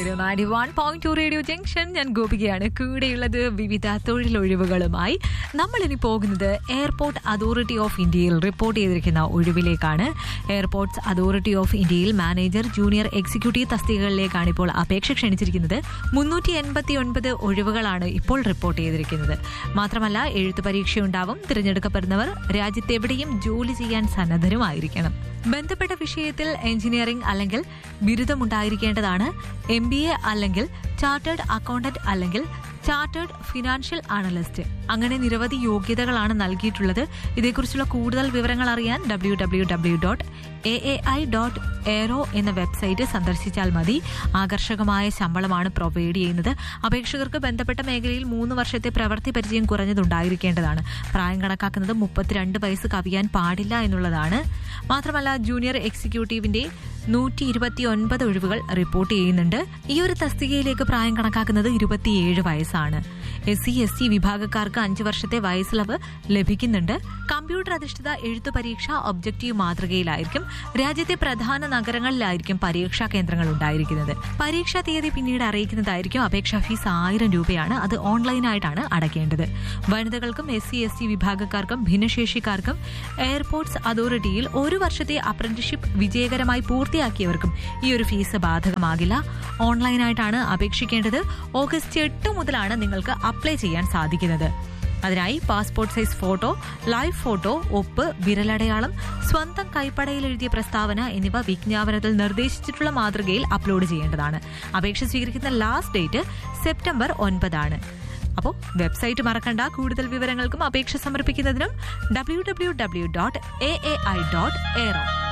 radio നാടി one point two radio junction ഞാൻ ഗോപികയാണ് കൂടെയുള്ളത് വിവിധ തൊഴിലൊഴിവുകളുമായി നമ്മൾ ഇനി പോകുന്നത് എയർപോർട്ട് അതോറിറ്റി ഓഫ് ഇന്ത്യയിൽ റിപ്പോർട്ട് ചെയ്തിരിക്കുന്ന ഒഴിവിലേക്കാണ് എയർപോർട്ട്സ് അതോറിറ്റി ഓഫ് ഇന്ത്യയിൽ മാനേജർ ജൂനിയർ എക്സിക്യൂട്ടീവ് തസ്തികകളിലേക്കാണ് ഇപ്പോൾ അപേക്ഷ ക്ഷണിച്ചിരിക്കുന്നത് മുന്നൂറ്റി എൺപത്തി ഒൻപത് ഒഴിവുകളാണ് ഇപ്പോൾ റിപ്പോർട്ട് ചെയ്തിരിക്കുന്നത് മാത്രമല്ല എഴുത്തു പരീക്ഷയുണ്ടാവും തിരഞ്ഞെടുക്കപ്പെടുന്നവർ രാജ്യത്തെവിടെയും ജോലി ചെയ്യാൻ സന്നദ്ധരുമായിരിക്കണം ബന്ധപ്പെട്ട വിഷയത്തിൽ എഞ്ചിനീയറിംഗ് അല്ലെങ്കിൽ ബിരുദമുണ്ടായിരിക്കേണ്ടതാണ് എം ബി എ അല്ലെങ്കിൽ ചാർട്ടേഡ് അക്കൗണ്ടന്റ് അല്ലെങ്കിൽ ചാർട്ടേഡ് ഫിനാൻഷ്യൽ അനലിസ്റ്റ് അങ്ങനെ നിരവധി യോഗ്യതകളാണ് നൽകിയിട്ടുള്ളത് ഇതേക്കുറിച്ചുള്ള കൂടുതൽ വിവരങ്ങൾ അറിയാൻ W W W dot A A I dot aero എന്ന വെബ്സൈറ്റ് സന്ദർശിച്ചാൽ മതി ആകർഷകമായ ശമ്പളമാണ് പ്രൊവൈഡ് ചെയ്യുന്നത് അപേക്ഷകർക്ക് ബന്ധപ്പെട്ട മേഖലയിൽ മൂന്ന് വർഷത്തെ പ്രവൃത്തി പരിചയം കുറഞ്ഞതുണ്ടായിരിക്കേണ്ടതാണ് പ്രായം കണക്കാക്കുന്നത് മുപ്പത്തിരണ്ട് വയസ്സ് കവിയാൻ പാടില്ല എന്നുള്ളതാണ് മാത്രമല്ല ജൂനിയർ എക്സിക്യൂട്ടീവിന്റെ നൂറ്റി ഇരുപത്തി ഒൻപത് ഒഴിവുകൾ റിപ്പോർട്ട് ചെയ്യുന്നുണ്ട് ഈ ഒരു തസ്തികയിലേക്ക് പ്രായം കണക്കാക്കുന്നത് ഇരുപത്തിയേഴ് വയസ്സാണ് എസ് സി എസ് ടി വിഭാഗക്കാർക്ക് അഞ്ച് വർഷത്തെ വയസ്സിളവ് ലഭിക്കുന്നുണ്ട് കമ്പ്യൂട്ടർ അധിഷ്ഠിത എഴുത്തു പരീക്ഷ ഒബ്ജക്റ്റീവ് മാതൃകയിലായിരിക്കും രാജ്യത്തെ പ്രധാന നഗരങ്ങളിലായിരിക്കും പരീക്ഷാ കേന്ദ്രങ്ങൾ ഉണ്ടായിരിക്കുന്നത് പരീക്ഷാ തീയതി പിന്നീട് അറിയിക്കുന്നതായിരിക്കും അപേക്ഷാ ഫീസ് ആയിരം രൂപയാണ് അത് ഓൺലൈനായിട്ടാണ് അടയ്ക്കേണ്ടത് വനിതകൾക്കും എസ് സി എസ് ടി വിഭാഗക്കാർക്കും ഭിന്നശേഷിക്കാർക്കും എയർപോർട്ട്സ് അതോറിറ്റിയിൽ ഒരു വർഷത്തെ അപ്രന്റീഷിപ്പ് വിജയകരമായി പൂർത്തിയാക്കിയവർക്കും ഈ ഒരു ഫീസ് ബാധകമാകില്ല ഓൺലൈനായിട്ടാണ് അപേക്ഷിക്കേണ്ടത് ഓഗസ്റ്റ് എട്ട് മുതലാണ് നിങ്ങൾക്ക് അപ്ലൈ ചെയ്യാൻ സാധിക്കുന്നത് അതിനായി passport size photo live photo ഒപ്പ് വിരലടയാളം സ്വന്തം കൈപ്പടയിൽ എഴുതിയ പ്രസ്താവന എന്നിവ വിജ്ഞാപനത്തിൽ നിർദ്ദേശിച്ചിട്ടുള്ള മാതൃകയിൽ അപ്ലോഡ് ചെയ്യേണ്ടതാണ് അപേക്ഷ സ്വീകരിക്കുന്ന ലാസ്റ്റ് ഡേറ്റ് സെപ്റ്റംബർ ഒൻപതാണ് അപ്പോൾ വെബ്സൈറ്റ് മറക്കണ്ട കൂടുതൽ വിവരങ്ങൾക്കും അപേക്ഷ സമർപ്പിക്കുന്നതിനും W W W dot A A I dot aero